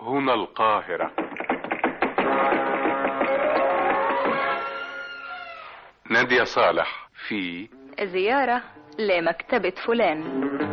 هنا القاهرة نادية صالح في زيارة لمكتبة فلان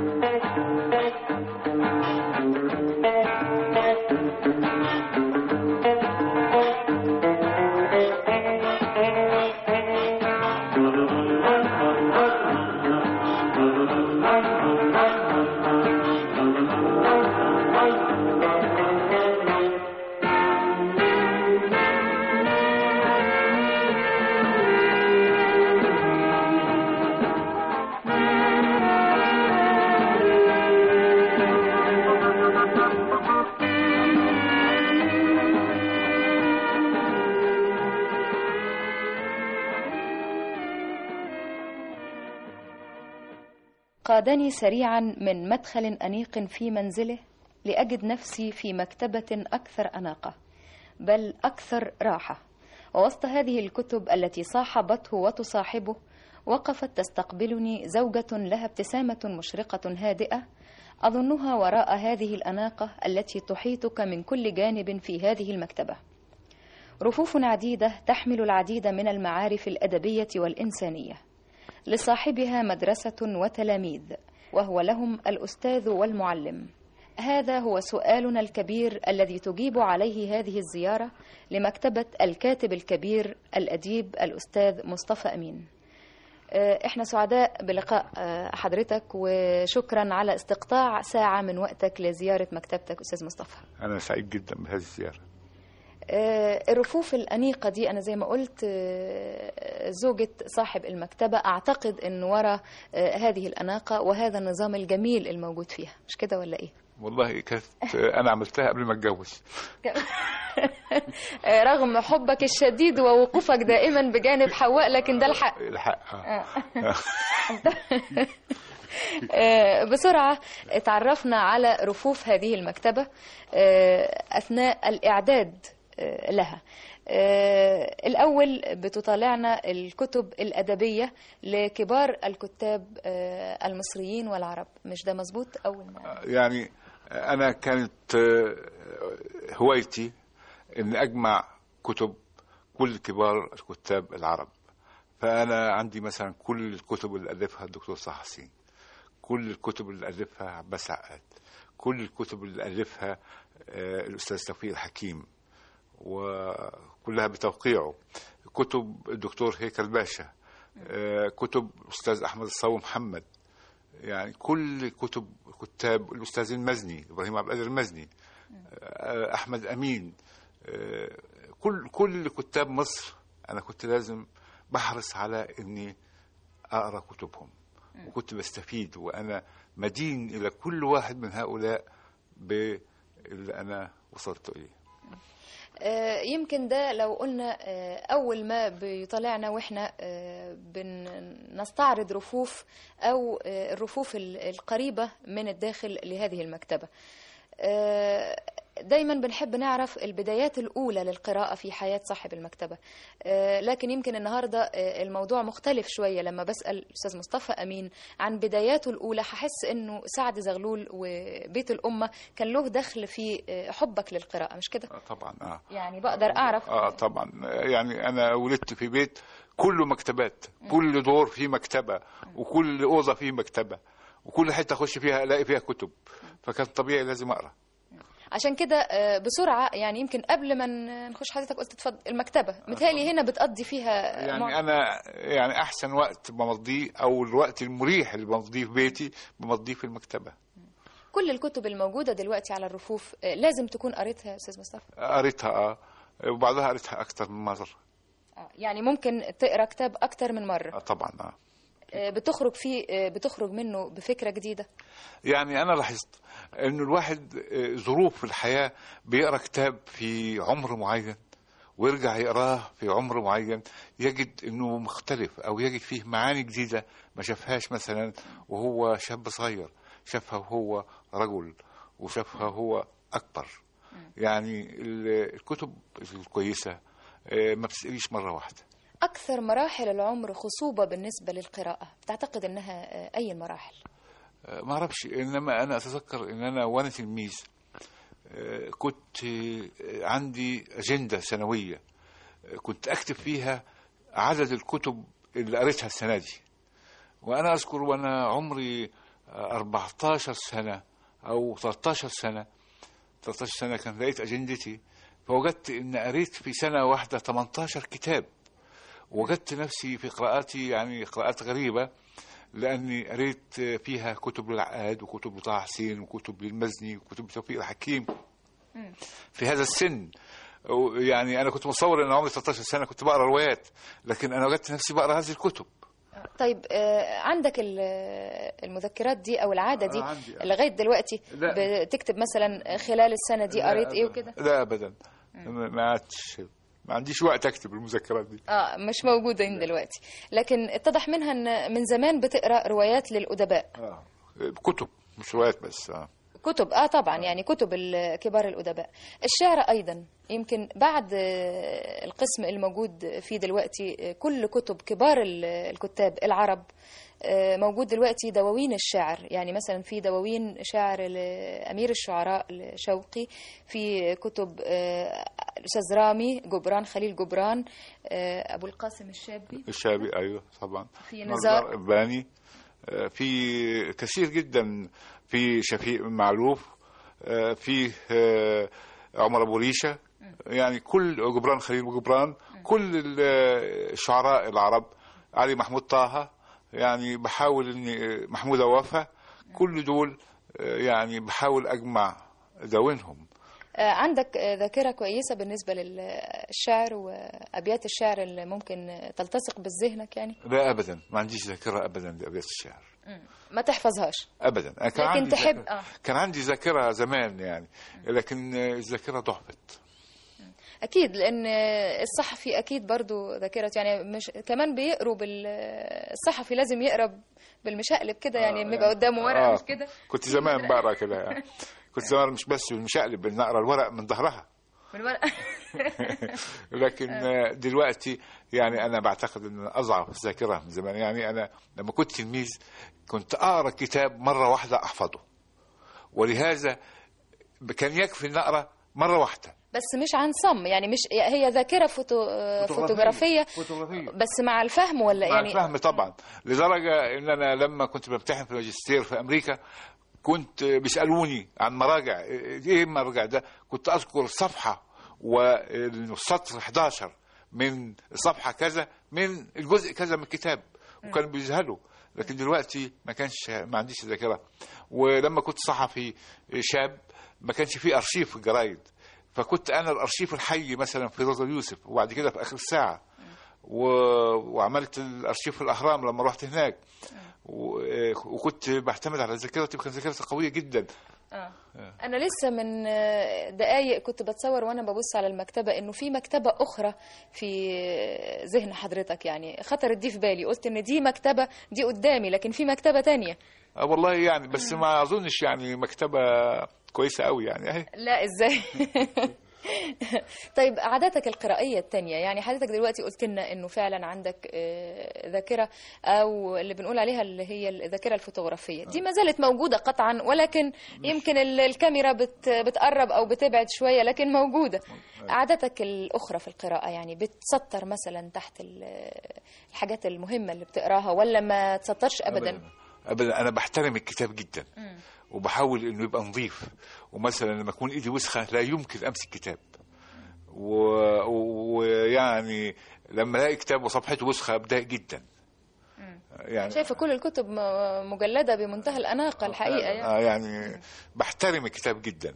قادني سريعا من مدخل أنيق في منزله لأجد نفسي في مكتبة أكثر أناقة بل أكثر راحة ووسط هذه الكتب التي صاحبته وتصاحبه وقفت تستقبلني زوجة لها ابتسامة مشرقة هادئة أظنها وراء هذه الأناقة التي تحيطك من كل جانب في هذه المكتبة رفوف عديدة تحمل العديد من المعارف الأدبية والإنسانية لصاحبها مدرسة وتلاميذ وهو لهم الأستاذ والمعلم هذا هو سؤالنا الكبير الذي تجيب عليه هذه الزيارة لمكتبة الكاتب الكبير الأديب الأستاذ مصطفى أمين احنا سعداء بلقاء حضرتك وشكرا على استقطاع ساعة من وقتك لزيارة مكتبتك أستاذ مصطفى أنا سعيد جدا بهذه الزيارة الرفوف الأنيقة دي أنا زي ما قلت زوجة صاحب المكتبة أعتقد أن وراء هذه الأناقة وهذا النظام الجميل الموجود فيها مش كده ولا إيه؟ والله كانت أنا عملتها قبل ما أتجوز رغم حبك الشديد ووقوفك دائما بجانب حواء لكن ده الحق الحق بسرعة تعرفنا على رفوف هذه المكتبة أثناء الإعداد لها الأول بتطالعنا الكتب الأدبية لكبار الكتاب المصريين والعرب مش ده مظبوط أول ما يعني أنا كانت هوايتي أن أجمع كتب كل كبار الكتاب العرب فأنا عندي مثلا كل الكتب اللي ألفها الدكتور صح حسين كل الكتب اللي ألفها عباس عقاد كل الكتب اللي ألفها الأستاذ توفيق الحكيم وكلها بتوقيعه كتب الدكتور هيكل باشا كتب الأستاذ أحمد الصاوي محمد يعني كل كتب كتاب الأستاذ المزني إبراهيم عبد القادر المزني أحمد أمين كل كل كتاب مصر أنا كنت لازم بحرص على إني أقرأ كتبهم وكنت بستفيد وأنا مدين إلى كل واحد من هؤلاء باللي أنا وصلت إليه يمكن ده لو قلنا أول ما بيطلعنا وإحنا بنستعرض رفوف أو الرفوف القريبة من الداخل لهذه المكتبة دايما بنحب نعرف البدايات الأولى للقراءة في حياة صاحب المكتبة لكن يمكن النهاردة الموضوع مختلف شوية لما بسأل الأستاذ مصطفى أمين عن بداياته الأولى هحس أنه سعد زغلول وبيت الأمة كان له دخل في حبك للقراءة مش كده؟ طبعا آه. يعني بقدر أعرف آه طبعا يعني أنا ولدت في بيت كله مكتبات كل دور فيه مكتبة وكل أوضة فيه مكتبة وكل حتة أخش فيها ألاقي فيها كتب فكان طبيعي لازم أقرأ عشان كده بسرعة يعني يمكن قبل ما نخش حضرتك قلت تفضل المكتبة متهيألي هنا بتقضي فيها يعني مع... أنا يعني أحسن وقت بمضيه أو الوقت المريح اللي بمضيه في بيتي بمضيه في المكتبة كل الكتب الموجودة دلوقتي على الرفوف لازم تكون قريتها يا أستاذ مصطفى قريتها اه وبعدها قريتها أكتر من مرة يعني ممكن تقرا كتاب أكتر من مرة آه طبعا اه بتخرج فيه بتخرج منه بفكرة جديدة يعني أنا لاحظت إنه الواحد ظروف في الحياة بيقرأ كتاب في عمر معين ويرجع يقراه في عمر معين يجد إنه مختلف أو يجد فيه معاني جديدة ما شافهاش مثلا وهو شاب صغير شافها وهو رجل وشافها هو أكبر يعني الكتب الكويسة ما بتسقريش مرة واحدة أكثر مراحل العمر خصوبة بالنسبة للقراءة تعتقد أنها أي المراحل؟ ما أعرفش إنما أنا أتذكر إن أنا وأنا تلميذ آه، كنت آه، عندي أجندة سنوية آه، كنت أكتب فيها عدد الكتب اللي قريتها السنة دي وأنا أذكر وأنا عمري آه، 14 سنة أو 13 سنة 13 سنة كان لقيت أجندتي فوجدت إن قريت في سنة واحدة 18 كتاب وجدت نفسي في قراءاتي يعني قراءات غريبة لأني قريت فيها كتب للعقاد وكتب لطه حسين وكتب للمزني وكتب لتوفيق الحكيم في هذا السن يعني أنا كنت متصور أن عمري 13 سنة كنت بقرأ روايات لكن أنا وجدت نفسي بقرأ هذه الكتب طيب آه، عندك ال- المذكرات دي او العاده دي آه، عندي. لغايه دلوقتي لا. بتكتب مثلا خلال السنه دي لا قريت ايه أبداً. وكده لا أبدا ما ما عادش ما عنديش وقت أكتب المذكرات دي اه مش موجودين دلوقتي لكن اتضح منها ان من زمان بتقرا روايات للادباء آه. كتب مش روايات بس آه. كتب اه طبعا يعني كتب ال- كبار الادباء الشعر ايضا يمكن بعد آه، القسم الموجود فيه دلوقتي آه، كل كتب كبار ال- الكتاب العرب آه، موجود دلوقتي دواوين الشعر يعني مثلا في دواوين شعر لأمير الشعراء شوقي في كتب آه، الأستاذ رامي جبران خليل جبران آه، أبو القاسم الشابي الشابي ايوه طبعا في نزار. باني آه، في كثير جدا في شفيق معلوف آه، في آه، عمر ابو ريشه يعني كل جبران خليل جبران كل ال- الشعراء العرب علي محمود طه يعني بحاول اني محمود وفا كل دول آه، يعني بحاول اجمع دواوينهم آه، عندك آه، ذاكرة كويسة بالنسبة للشعر وأبيات الشعر اللي ممكن آه، تلتصق بذهنك يعني لا ابدا ما عنديش ذاكره ابدا لابيات الشعر ما تحفظهاش ابدا أنا كان لكن عندي تحب- ذاكرة- آه. كان عندي ذاكره زمان يعني لكن الذاكره ضعفت أكيد لأن آه، الصحفي أكيد برضو ذاكرة يعني مش كمان بيقروا بال الصحفي لازم يقرا بالمشقلب كده يعني لما يبقى قدامه ورقة آه. مش كده كنت زمان بقرا كده يعني. كنت زمان مش بس مشقلب ان اقرا الورق من ظهرها من ورقة لكن آه، دلوقتي يعني انا بعتقد ان أنا اضعف الذاكره من زمان يعني انا لما كنت تلميذ كنت اقرا كتاب مره واحده احفظه ولهذا كان يكفي ان اقرا مره واحده بس مش عن صم يعني مش هي ذاكرة فوتو... آه، فوتوغرافية فوتوغرافيه بس مع الفهم ولا مع يعني الفهم طبعا لدرجه ان انا لما كنت بمتحن في الماجستير في امريكا كنت بيسالوني عن مراجع ايه المراجع ده كنت اذكر صفحه والسطر 11 من صفحه كذا من الجزء كذا من الكتاب وكانوا بيذهلوا لكن دلوقتي ما كانش ما عنديش ذاكره ولما كنت صحفي شاب ما كانش فيه ارشيف في الجرايد فكنت انا الارشيف الحي مثلا في رضا يوسف وبعد كده في اخر الساعه و... وعملت الارشيف في الاهرام لما رحت هناك و... وكنت بعتمد على ذاكرتي وكانت ذاكرتي قويه جدا آه. أنا لسه من آه، دقايق كنت بتصور وأنا ببص على المكتبة إنه في مكتبة أخرى في آه، ذهن حضرتك يعني خطرت دي في بالي قلت إن دي مكتبة دي قدامي لكن في مكتبة تانية آه والله يعني بس ما اظنش يعني مكتبه كويسه قوي يعني اهي لا إزاي طيب عاداتك القرائية التانية يعني حضرتك دلوقتي قلت لنا إنه فعلا عندك آه، ذاكرة أو اللي بنقول عليها اللي هي الذاكرة الفوتوغرافية دي ما زالت موجودة قطعا ولكن يمكن ال- الكاميرا بت بتقرب أو بتبعد شوية لكن موجودة عاداتك الأخرى في القراءة يعني بتسطر مثلا تحت ال- الحاجات المهمة اللي بتقراها ولا ما تسطرش أبدا ابدا انا بحترم الكتاب جدا وبحاول انه يبقى نظيف ومثلا لما اكون ايدي وسخه لا يمكن امسك كتاب و- ويعني لما الاقي كتاب وصفحته وسخه بتضايق جدا يعني شايفة كل الكتب م- مجلدة بمنتهى الأناقة الحقيقة يعني. آه يعني بحترم الكتاب جدا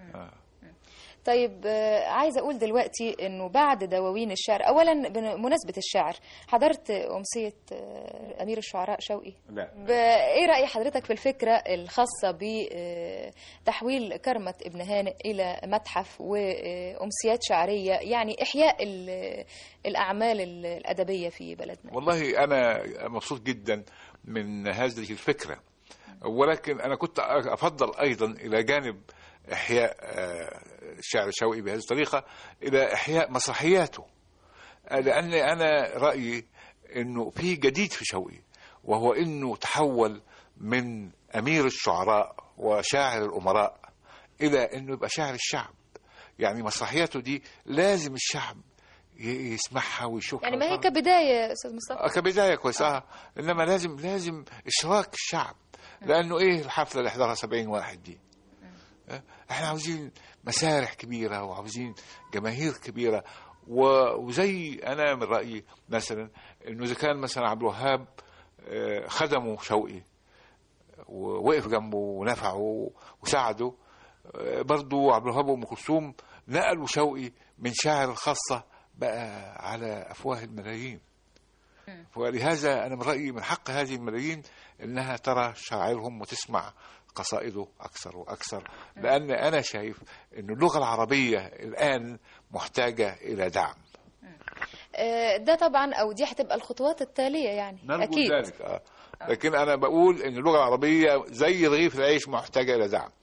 طيب آه، عايزه اقول دلوقتي انه بعد دواوين الشعر اولا بمناسبه الشعر حضرت امسيه آه، امير الشعراء شوقي لا ب- ايه راي حضرتك في الفكره الخاصه بتحويل كرمه ابن هانئ الى متحف وامسيات شعريه يعني احياء ال- الاعمال ال- الادبيه في بلدنا والله انا مبسوط جدا من هذه الفكره ولكن انا كنت افضل ايضا الى جانب احياء آه، الشعر الشوقي بهذه الطريقه الى احياء مسرحياته آه، لان انا رايي انه في جديد في شوقي وهو انه تحول من امير الشعراء وشاعر الامراء الى انه يبقى شاعر الشعب يعني مسرحياته دي لازم الشعب ي- يسمعها ويشوفها يعني ما هي ويفهم. كبداية يا أستاذ مصطفى آه، كبدايه كويسه آه. انما لازم لازم اشراك الشعب لانه ايه الحفله اللي حضرها 70 واحد دي آه، احنا عاوزين مسارح كبيره وعاوزين جماهير كبيره و- وزي انا من رايي مثلا انه اذا كان مثلا عبد الوهاب آه، خدمه شوقي ووقف جنبه ونفعه وساعده آه، برضو عبد الوهاب وام كلثوم نقلوا شوقي من شاعر الخاصه بقى على افواه الملايين ولهذا انا من رايي من حق هذه الملايين انها ترى شاعرهم وتسمع قصائده اكثر واكثر لان انا شايف ان اللغه العربيه الان محتاجه الى دعم آه، ده طبعا أو دي هتبقى الخطوات التالية يعني نرجو أكيد ذلك آه. لكن انا بقول ان اللغه العربيه زي رغيف العيش محتاجه الى دعم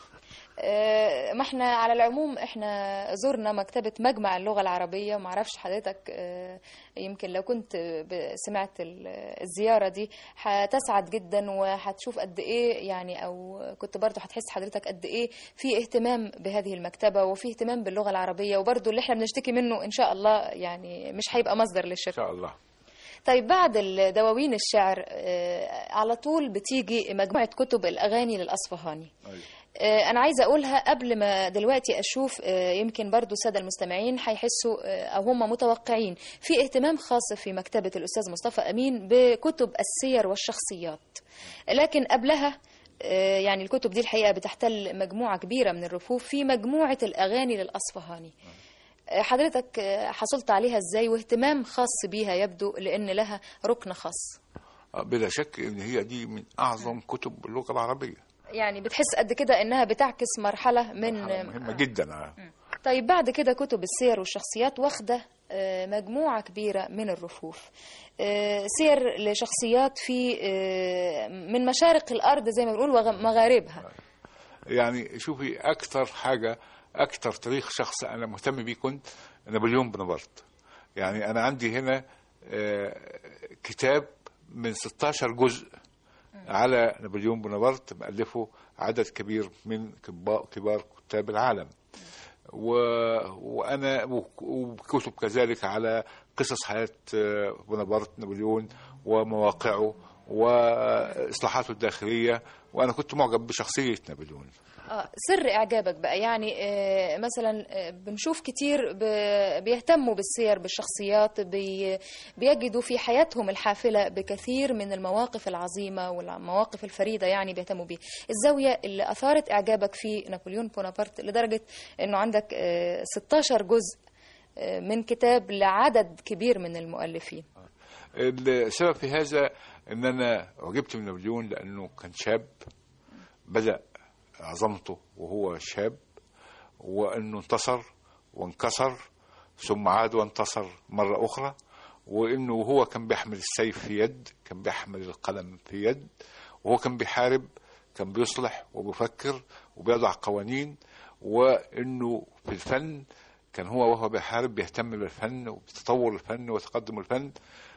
آه، ما احنا على العموم احنا زرنا مكتبة مجمع اللغة العربية ومعرفش حضرتك آه، يمكن لو كنت ب- سمعت ال- الزيارة دي هتسعد جدا وهتشوف قد ايه يعني او كنت برضو هتحس حضرتك قد ايه في اهتمام بهذه المكتبة وفي اهتمام باللغة العربية وبرضو اللي احنا بنشتكي منه ان شاء الله يعني مش هيبقى مصدر ان للشكوى شاء الله طيب بعد ال- دواوين الشعر آه، على طول بتيجي مجموعة كتب الأغاني للأصفهاني أيوة. آه، أنا عايزة أقولها قبل ما دلوقتي أشوف آه، يمكن برضو السادة المستمعين هيحسوا آه، أو هم متوقعين في اهتمام خاص في مكتبة الأستاذ مصطفى أمين بكتب السير والشخصيات لكن قبلها آه، يعني الكتب دي الحقيقة بتحتل مجموعة كبيرة من الرفوف في مجموعة الأغاني للأصفهاني آه، حضرتك آه، حصلت عليها ازاي واهتمام خاص بيها يبدو لأن لها ركن خاص آه، بلا شك ان هي دي من اعظم كتب اللغه العربيه يعني بتحس قد كده انها بتعكس مرحله من مرحلة مهمه جدا آه. طيب بعد كده كتب السير والشخصيات واخده آه، مجموعه كبيره من الرفوف آه، سير لشخصيات في آه، من مشارق الارض زي ما بنقول ومغاربها يعني شوفي اكثر حاجه اكثر تاريخ شخص انا مهتم بيه كنت نابليون بونابرت يعني انا عندي هنا آه، كتاب من 16 جزء على نابليون بونابرت مؤلفه عدد كبير من كبا- كبار كتاب العالم و... وانا وك- وكتب كذلك على قصص حياه آه، بونابرت نابليون ومواقعه واصلاحاته الداخليه وانا كنت معجب بشخصيه نابليون اه سر اعجابك بقى يعني آه، مثلا آه، بنشوف كتير ب- بيهتموا بالسير بالشخصيات بي بيجدوا في حياتهم الحافله بكثير من المواقف العظيمه والمواقف الفريده يعني بيهتموا بيها الزاويه اللي اثارت اعجابك في نابليون بونابرت لدرجه انه عندك آه، 16 جزء آه، من كتاب لعدد كبير من المؤلفين السبب في هذا ان انا عجبت من نابليون لانه كان شاب بدا عظمته وهو شاب وانه انتصر وانكسر ثم عاد وانتصر مره اخرى وانه هو كان بيحمل السيف في يد كان بيحمل القلم في يد وهو كان بيحارب كان بيصلح وبيفكر وبيضع قوانين وانه في الفن كان هو وهو بيحارب بيهتم بالفن وبتطور الفن وتقدم الفن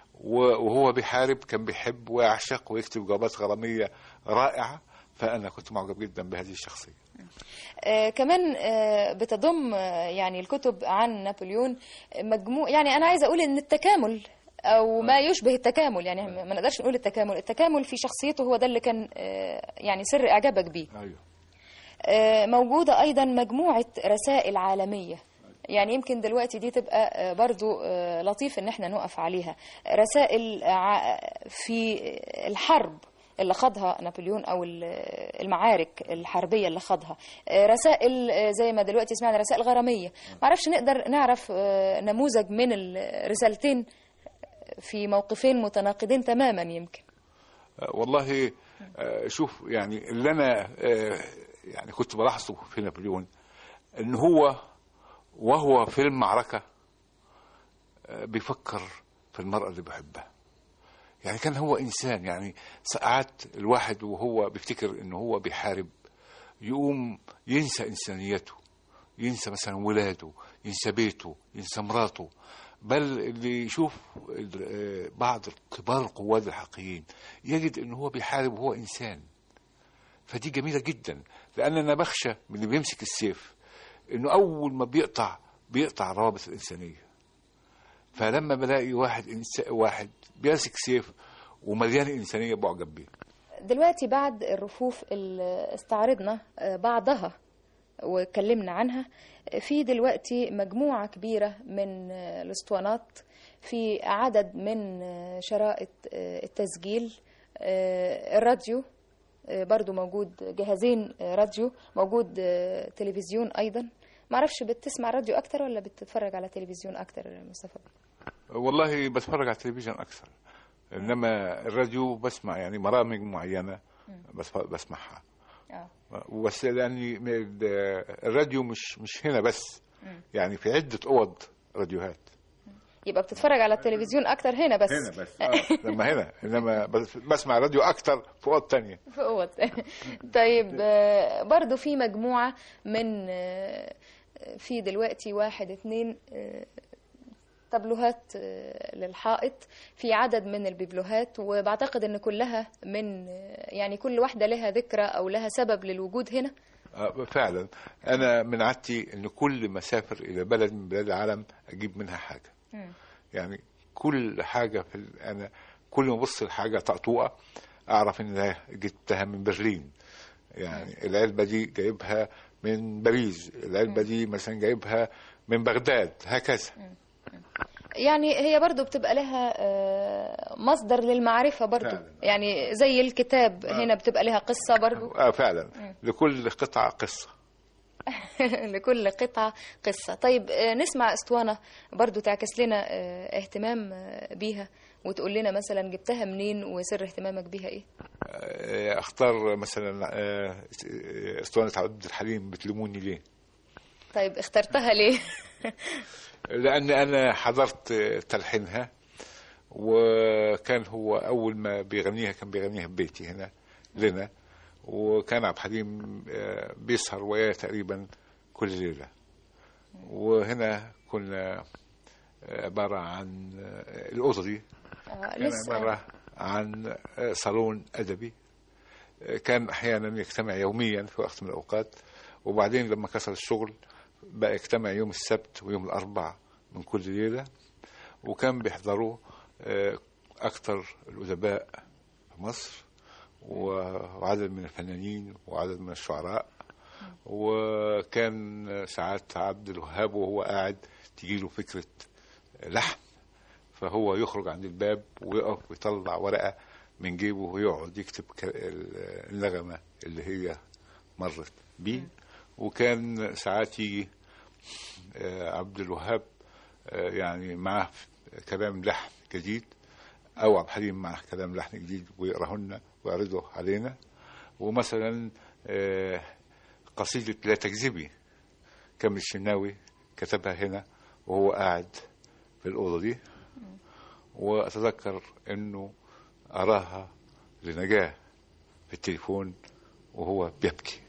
وهو بيحارب كان بيحب ويعشق ويكتب جوابات غرامية رائعة فأنا كنت معجب جدا بهذه الشخصية آه كمان آه بتضم آه يعني الكتب عن نابليون مجموع يعني انا عايزه اقول ان التكامل او ما يشبه التكامل يعني ما نقدرش نقول التكامل التكامل في شخصيته هو ده اللي كان آه يعني سر اعجابك بيه أيوه آه موجوده ايضا مجموعه رسائل عالميه يعني يمكن دلوقتي دي تبقى آه، برضو آه، لطيف ان احنا نقف عليها رسائل ع- في الحرب اللي خاضها نابليون او ال- المعارك الحربيه اللي خاضها آه، رسائل آه، زي ما دلوقتي سمعنا رسائل غراميه معرفش نقدر نعرف آه، نموذج من الرسالتين في موقفين متناقضين تماما يمكن آه، والله آه، شوف يعني اللي أنا آه، يعني كنت بلاحظه في نابليون إن هو وهو في المعركة آه، بيفكر في المرأة اللي بيحبها يعني كان هو إنسان يعني ساعات الواحد وهو بيفتكر إن هو بيحارب يقوم ينسى إنسانيته ينسى مثلا ولاده ينسى بيته ينسى مراته بل اللي يشوف ال- آه، بعض كبار القواد الحقيقيين يجد إن هو بيحارب وهو إنسان فدي جميله جدا لان انا بخشى من اللي بيمسك السيف انه اول ما بيقطع بيقطع روابط الانسانيه فلما بلاقي واحد إنس... واحد بيمسك سيف ومليان انسانيه بعجب بيه دلوقتي بعد الرفوف اللي استعرضنا آه، بعضها واتكلمنا عنها في دلوقتي مجموعة كبيرة من آه، الاسطوانات في عدد من آه، شرائط آه، التسجيل آه، الراديو آه، برضو موجود جهازين آه، راديو موجود آه، تلفزيون أيضا معرفش بتسمع راديو أكتر ولا بتتفرج على تلفزيون أكتر يا مصطفى والله بتفرج على التلفزيون اكثر انما الراديو بسمع يعني برامج معينه بس بسمعها آه. بس لاني ال- الراديو مش مش هنا بس يعني في عده اوض راديوهات يبقى بتتفرج على التلفزيون أكتر هنا بس هنا بس آه. لما هنا انما بس بسمع راديو اكثر في اوض تانية في اوض طيب آه، برضو في مجموعة من آه، في دلوقتي واحد اتنين آه، تابلوهات آه، للحائط في عدد من البيبلوهات وبعتقد ان كلها من آه، يعني كل واحدة لها ذكرى او لها سبب للوجود هنا آه، فعلا انا من عادتي ان كل ما اسافر الى بلد من بلاد العالم اجيب منها حاجه يعني كل حاجه في ال- انا كل ما ابص لحاجه طقطوقه اعرف ان ده جبتها من برلين يعني العلبه دي جايبها من باريس العلبه دي مثلا جايبها من بغداد هكذا يعني هي برضو بتبقى لها آه، مصدر للمعرفة برضو فعلا. يعني زي الكتاب هنا بتبقى لها قصة برضو اه فعلا لكل قطعه قصه لكل قطعة قصة طيب آه، نسمع اسطوانة برضو تعكس لنا آه، اهتمام آه، بيها وتقول لنا مثلا جبتها منين وسر اهتمامك بيها ايه آه، اختار مثلا آه، اسطوانه عبد الحليم بتلوموني ليه طيب اخترتها ليه لأن أنا حضرت تلحينها وكان هو أول ما بيغنيها كان بيغنيها في بيتي هنا لنا وكان عبد الحليم آه، بيسهر وياه تقريبا كل ليلة وهنا كنا آه، عبارة عن آه، الأوضة دي آه، كان لسه عبارة عن آه، صالون أدبي آه، كان أحيانا يجتمع يوميا في وقت من الأوقات وبعدين لما كسر الشغل بقى يجتمع يوم السبت ويوم الأربع من كل ليلة وكان بيحضروا آه، أكثر الأدباء في مصر و- وعدد من الفنانين وعدد من الشعراء وكان ساعات عبد الوهاب وهو قاعد تجيله فكرة لحن فهو يخرج عند الباب ويقف ويطلع ورقة من جيبه ويقعد يكتب ك- ال- النغمة اللي هي مرت بيه وكان ساعات يجي آه، عبد الوهاب آه، يعني معاه كلام لحن جديد او عبد الحليم معاه كلام لحن جديد ويقراه لنا ويعرضه علينا ومثلا آه، قصيدة لا تكذبي كامل الشناوي كتبها هنا وهو قاعد في الأوضة دي وأتذكر أنه أراها لنجاة في التليفون وهو بيبكي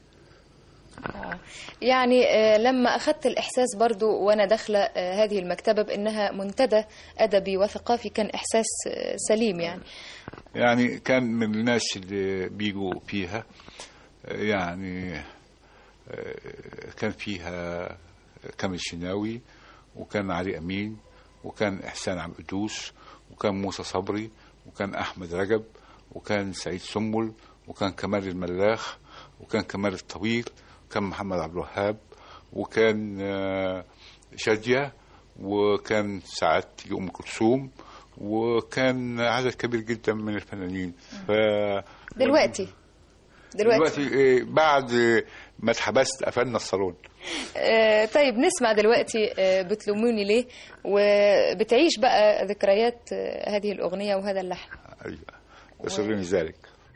يعني آه، لما أخذت الإحساس برضو وأنا داخلة آه، هذه المكتبة بأنها منتدى أدبي وثقافي كان إحساس آه، سليم يعني يعني كان من الناس اللي بيجوا فيها آه، يعني آه، كان فيها كامل الشناوي وكان علي أمين وكان إحسان عبد القدوس وكان موسى صبري وكان أحمد رجب وكان سعيد سنبل وكان كمال الملاخ وكان كمال الطويل وكان محمد عبد الوهاب وكان آه، شادية وكان ساعات تيجي أم كلثوم وكان عدد كبير جدا من الفنانين ف دلوقتي دلوقتي دلوقتي إيه، بعد ما اتحبست قفلنا الصالون آه، طيب نسمع دلوقتي آه، بتلوموني ليه وبتعيش بقى ذكريات آه، هذه الأغنية وهذا اللحن ايوه يسرني ذلك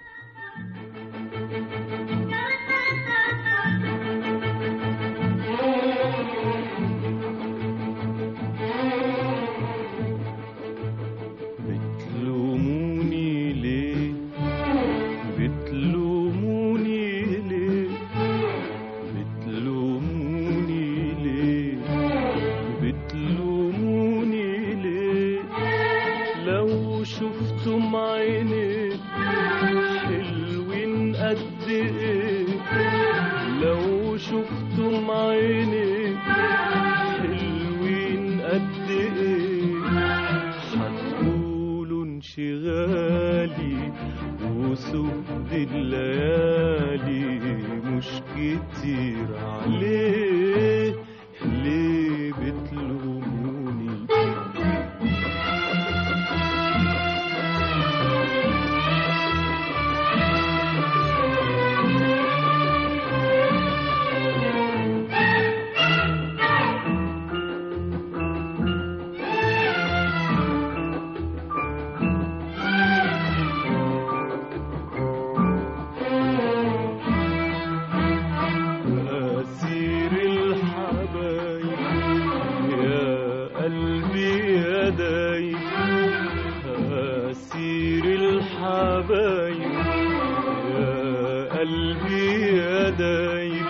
بتلوموني ليه بتلوموني ليه بتلوموني ليه بتلوموني ليه لو شفتم عيني وسهد الليالي مش كتير عليه ليه بتلوموني أسير الحبايب يا قلبي يا دايب أسير الحبايب يا قلبي يا دايب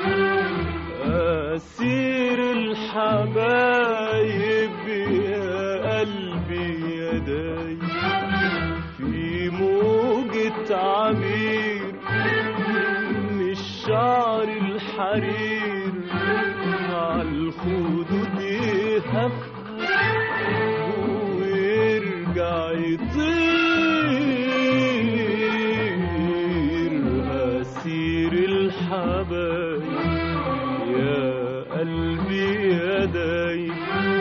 أسير الحبايب يا قلبي يا دايب في موجة عبير من الشعر الحرير عالخدود يهف ويرجع يطير أسير الحبايب يا قلبي يا دايب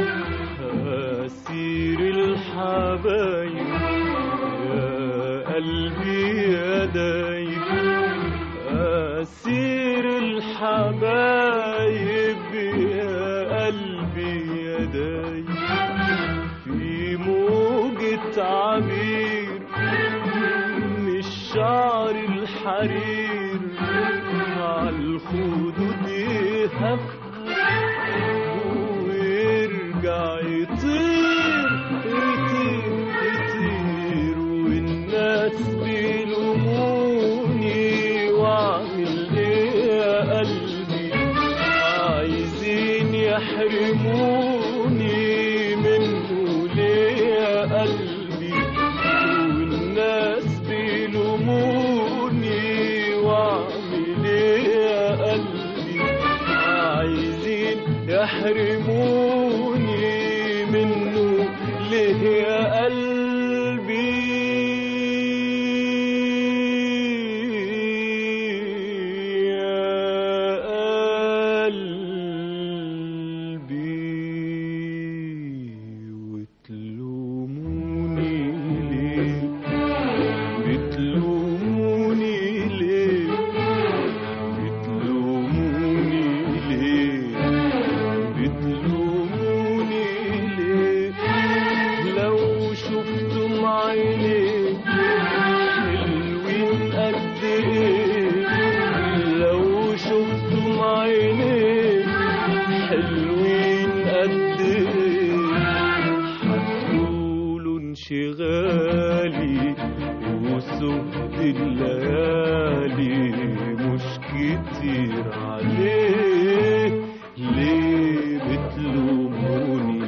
أسير الحبايب يا قلبي يا دايب أسير الحبايب يا قلبي يا دايب في موجة عبير من الشعر الحرير عالخدود يهف ويرجع يطير يطير يطير والناس بيلوموني واعمل ايه يا قلبي عايزين يحرموني منه ليه يا قلبي والناس بيلوموني واعمل ايه يا قلبي عايزين يحرموني منه ليه يا قلبي يا قلبي وتلوموني ليه بتلوموني ليه بتلوموني ليه بتلوموني ليه لو شفتم عيني حلوين قد ايه لو شفتم عيني حلوين قد ايه هتقولوا انشغالي وسهد الليالي مش كتير عليه ليه بتلوموني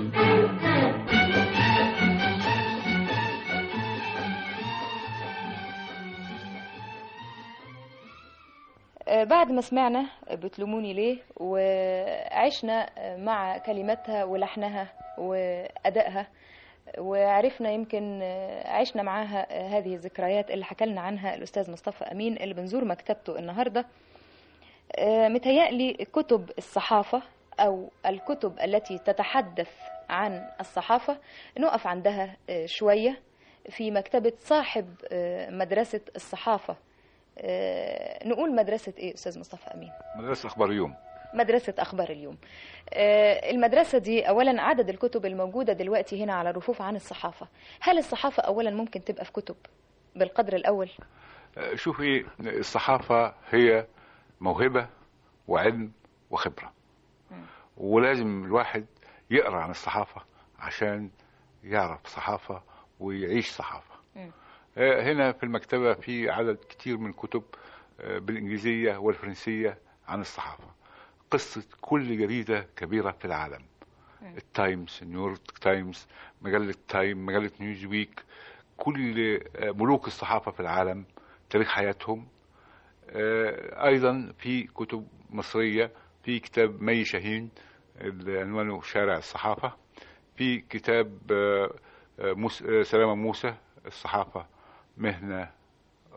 آه، بعد ما سمعنا بتلوموني ليه وعشنا آه، مع كلماتها ولحنها وأدائها وعرفنا يمكن آه، عشنا معاها آه، هذه الذكريات اللي حكى لنا عنها الأستاذ مصطفى أمين اللي بنزور مكتبته النهاردة آه، متهيألي كتب الصحافة أو الكتب التي تتحدث عن الصحافة نقف عندها آه، شوية في مكتبة صاحب آه، مدرسة الصحافة آه، نقول مدرسة إيه أستاذ مصطفى أمين؟ مدرسة أخبار يوم مدرسة أخبار اليوم آه، المدرسة دي أولا عدد الكتب الموجودة دلوقتي هنا على الرفوف عن الصحافة هل الصحافة أولا ممكن تبقى في كتب بالقدر الأول آه، شوفي الصحافة هي موهبة وعلم وخبرة ولازم الواحد يقرأ عن الصحافة عشان يعرف صحافة ويعيش صحافة مم. آه، هنا في المكتبة في عدد كتير من كتب آه، بالإنجليزية والفرنسية عن الصحافة قصة كل جريدة كبيرة في العالم التايمز نيويورك تايمز مجلة تايم مجلة نيوز ويك كل آه، ملوك الصحافة في العالم تاريخ حياتهم آه، أيضا في كتب مصرية في كتاب مي شاهين اللي عنوانه شارع الصحافة في كتاب آه، آه، موس- آه، سلامة موسى الصحافة مهنة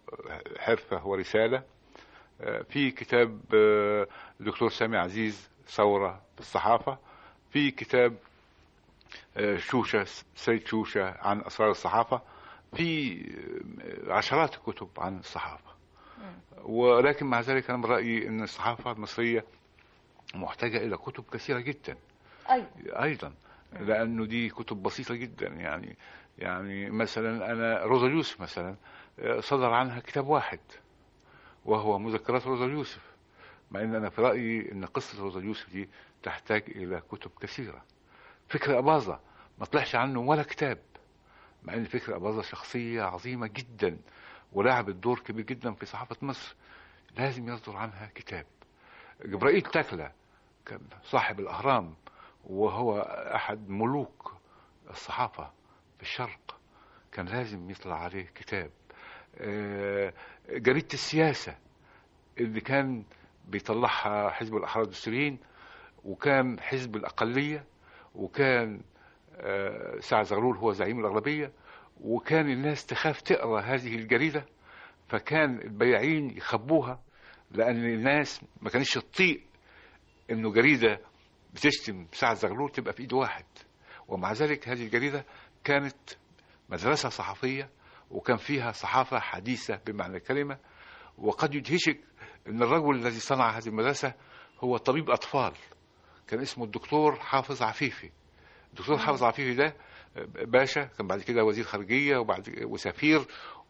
حرفة ورسالة آه، في كتاب آه، الدكتور سامي عزيز ثورة في الصحافة في كتاب آه، شوشة سيد شوشة عن أسرار الصحافة في آه، عشرات الكتب عن الصحافة ولكن مع ذلك أنا من رأيي أن الصحافة المصرية محتاجة إلى كتب كثيرة جدا أيضا ايضا لانه دي كتب بسيطه جدا يعني يعني مثلا انا روزا يوسف مثلا آه، صدر عنها كتاب واحد وهو مذكرات روزا يوسف مع ان انا في رايي ان قصه روزا يوسف دي تحتاج الى كتب كثيره فكر اباظه ما طلعش عنه ولا كتاب مع ان فكر اباظه شخصيه عظيمه جدا ولعبت دور كبير جدا في صحافه مصر لازم يصدر عنها كتاب جبرائيل تكله كان صاحب الاهرام وهو احد ملوك الصحافه في الشرق كان لازم يطلع عليه كتاب آه، جريده السياسه اللي كان بيطلعها حزب الاحرار الدستوريين وكان حزب الاقليه وكان آه، سعد زغلول هو زعيم الاغلبيه وكان الناس تخاف تقرا هذه الجريده فكان البياعين يخبوها لان الناس ما كانتش تطيق انه جريده بتشتم سعد زغلول تبقى في ايد واحد ومع ذلك هذه الجريده كانت مدرسه صحفيه وكان فيها صحافه حديثه بمعنى الكلمه وقد يدهشك ان الرجل الذي صنع هذه المدرسه هو طبيب اطفال كان اسمه الدكتور حافظ عفيفي الدكتور حافظ عفيفي ده باشا كان بعد كده وزير خارجيه وبعد وسفير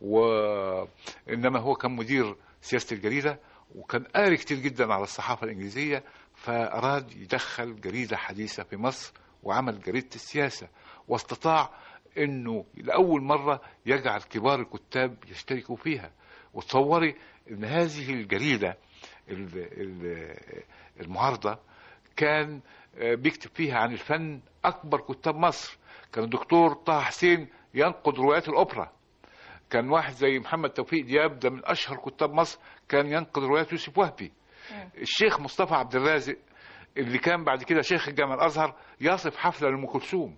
وانما هو كان مدير سياسه الجريده وكان قاري كتير جدا على الصحافه الانجليزيه فاراد يدخل جريده حديثه في مصر وعمل جريده السياسه واستطاع انه لاول مره يجعل كبار الكتاب يشتركوا فيها وتصوري ان هذه الجريده ال- ال- المعارضه كان آه، بيكتب فيها عن الفن اكبر كتاب مصر كان الدكتور طه حسين ينقد روايات الاوبرا كان واحد زي محمد توفيق دياب ده من اشهر كتاب مصر كان ينقد روايات يوسف وهبي الشيخ مصطفى عبد الرازق اللي كان بعد كده شيخ الجامع الازهر يصف حفله لام كلثوم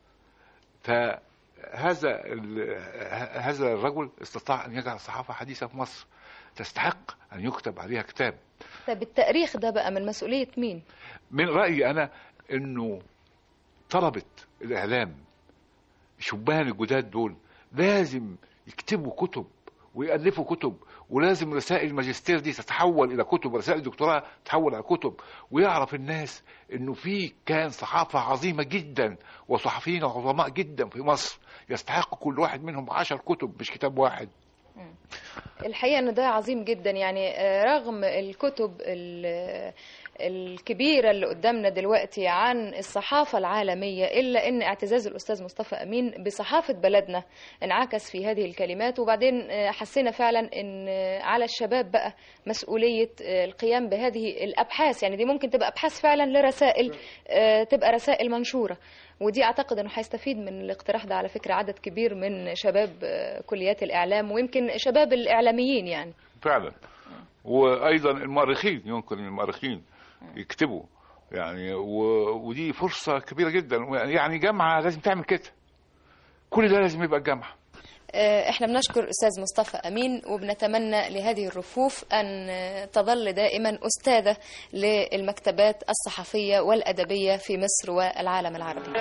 فهذا ال- ه- هذا الرجل استطاع ان يجعل الصحافه حديثه في مصر تستحق ان يكتب عليها كتاب طب التاريخ ده بقى من مسؤولية مين؟ من رايي انا انه طلبه الاعلام الشبان الجداد دول لازم يكتبوا كتب ويألفوا كتب ولازم رسائل الماجستير دي تتحول الى كتب رسائل الدكتوراه تتحول الى كتب ويعرف الناس انه في كان صحافه عظيمه جدا وصحفيين عظماء جدا في مصر يستحق كل واحد منهم عشر كتب مش كتاب واحد الحقيقة ان ده عظيم جدا يعني آه، رغم الكتب ال- الكبيرة اللي قدامنا دلوقتي عن الصحافة العالمية إلا أن اعتزاز الأستاذ مصطفى أمين بصحافة بلدنا انعكس في هذه الكلمات وبعدين آه، حسينا فعلا أن آه، على الشباب بقى مسؤولية آه، القيام بهذه الأبحاث يعني دي ممكن تبقى أبحاث فعلا لرسائل آه، تبقى رسائل منشورة ودي اعتقد انه هيستفيد من الاقتراح ده على فكره عدد كبير من شباب آه، كليات الاعلام ويمكن شباب الاعلاميين يعني فعلا وايضا المؤرخين يمكن المؤرخين يكتبوا يعني و... ودي فرصه كبيره جدا يعني جامعه لازم تعمل كده كل ده لازم يبقى الجامعه آه، احنا بنشكر استاذ مصطفى امين وبنتمنى لهذه الرفوف ان آه، تظل دائما استاذه للمكتبات الصحفيه والادبيه في مصر والعالم العربي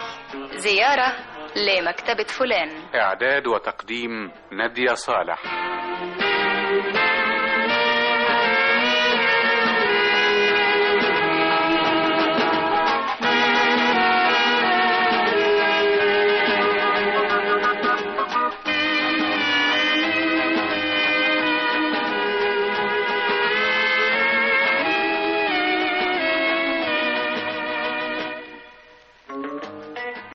زياره لمكتبه فلان إعداد وتقديم نادية صالح